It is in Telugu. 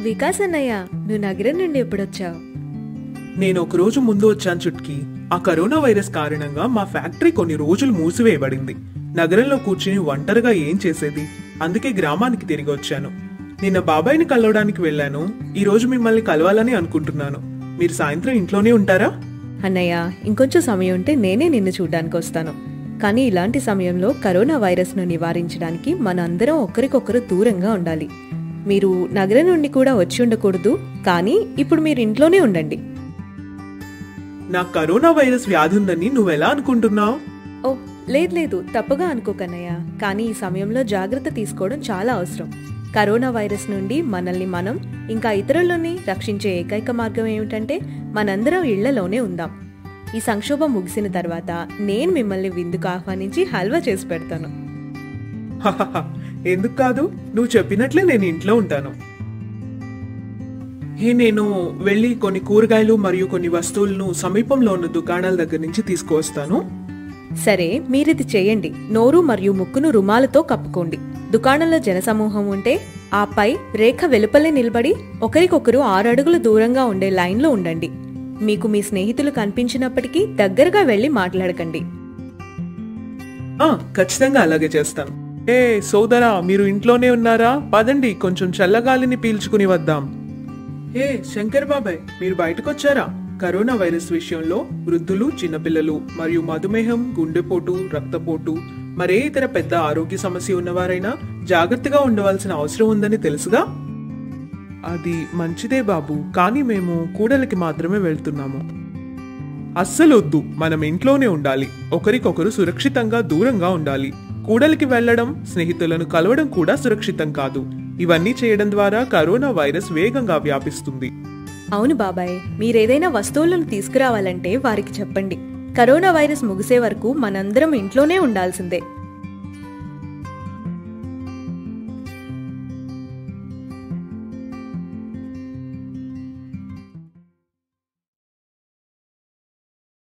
వికాస్ అన్నయ్య నువ్వు నగరం నుండి ఎప్పుడొచ్చావు నేను ఒక రోజు ముందు వచ్చాను చుట్కి ఆ కరోనా వైరస్ కారణంగా మా ఫ్యాక్టరీ కొన్ని రోజులు మూసివేయబడింది నగరంలో కూర్చుని ఒంటరిగా ఏం చేసేది అందుకే గ్రామానికి తిరిగి వచ్చాను నిన్న బాబాయ్ని కలవడానికి వెళ్ళాను ఈ రోజు మిమ్మల్ని కలవాలని అనుకుంటున్నాను మీరు సాయంత్రం ఇంట్లోనే ఉంటారా అన్నయ్య ఇంకొంచెం సమయం ఉంటే నేనే నిన్ను చూడ్డానికి వస్తాను కానీ ఇలాంటి సమయంలో కరోనా వైరస్ను నివారించడానికి మనందరం ఒకరికొకరు దూరంగా ఉండాలి మీరు నగరం నుండి కూడా వచ్చి ఉండకూడదు కానీ ఇప్పుడు మీరు ఇంట్లోనే ఉండండి నాకు కరోనా వైరస్ వ్యాధి ఉందని నువ్వెలా అనుకుంటున్నావు ఓ లేదు లేదు తప్పుగా అనుకోకన్నయ్య కానీ ఈ సమయంలో జాగ్రత్త తీసుకోవడం చాలా అవసరం కరోనా వైరస్ నుండి మనల్ని మనం ఇంకా ఇతరులని రక్షించే ఏకైక మార్గం ఏమిటంటే మనందరం ఇళ్లలోనే ఉందాం ఈ సంక్షోభం ముగిసిన తర్వాత నేను మిమ్మల్ని విందుకు ఆహ్వానించి హల్వా చేసి పెడతాను హహహ, ఎందుకు కాదు నువ్వు చెప్పినట్లే నేను ఇంట్లో ఉంటాను హే నేను వెళ్ళి కొన్ని కూరగాయలు మరియు కొన్ని వస్తువులను సమీపంలో ఉన్న దుకాణాల దగ్గర నుంచి తీసుకువస్తాను సరే మీరిది చేయండి నోరు మరియు ముక్కును రుమాలతో కప్పుకోండి దుకాణంలో జనసమూహం ఉంటే ఆపై రేఖ వెలుపలే నిలబడి ఒకరికొకరు ఆరు అడుగుల దూరంగా ఉండే లైన్లో ఉండండి మీకు మీ స్నేహితులు కనిపించినప్పటికీ దగ్గరగా వెళ్లి మాట్లాడకండి ఆ ఖచ్చితంగా అలాగే చేస్తాను ఏ సోదరా మీరు ఇంట్లోనే ఉన్నారా పదండి కొంచెం చల్లగాలిని పీల్చుకుని వద్దాం ఏ శంకర్ బాబాయ్ మీరు బయటకు వచ్చారా కరోనా వైరస్ విషయంలో వృద్ధులు చిన్నపిల్లలు మరియు మధుమేహం గుండెపోటు రక్తపోటు మరే ఇతర పెద్ద ఆరోగ్య సమస్య ఉన్నవారైనా జాగ్రత్తగా ఉండవలసిన అవసరం ఉందని తెలుసుగా అది మంచిదే బాబు కానీ మేము కూడలికి మాత్రమే వెళ్తున్నాము అస్సలు వద్దు మనం ఇంట్లోనే ఉండాలి ఒకరికొకరు సురక్షితంగా దూరంగా ఉండాలి కూడలికి వెళ్లడం స్నేహితులను కలవడం కూడా సురక్షితం కాదు ఇవన్నీ చేయడం ద్వారా కరోనా వైరస్ వేగంగా వ్యాపిస్తుంది అవును బాబాయ్ మీరేదైనా వస్తువులను తీసుకురావాలంటే వారికి చెప్పండి కరోనా వైరస్ ముగిసే వరకు మనందరం ఇంట్లోనే ఉండాల్సిందే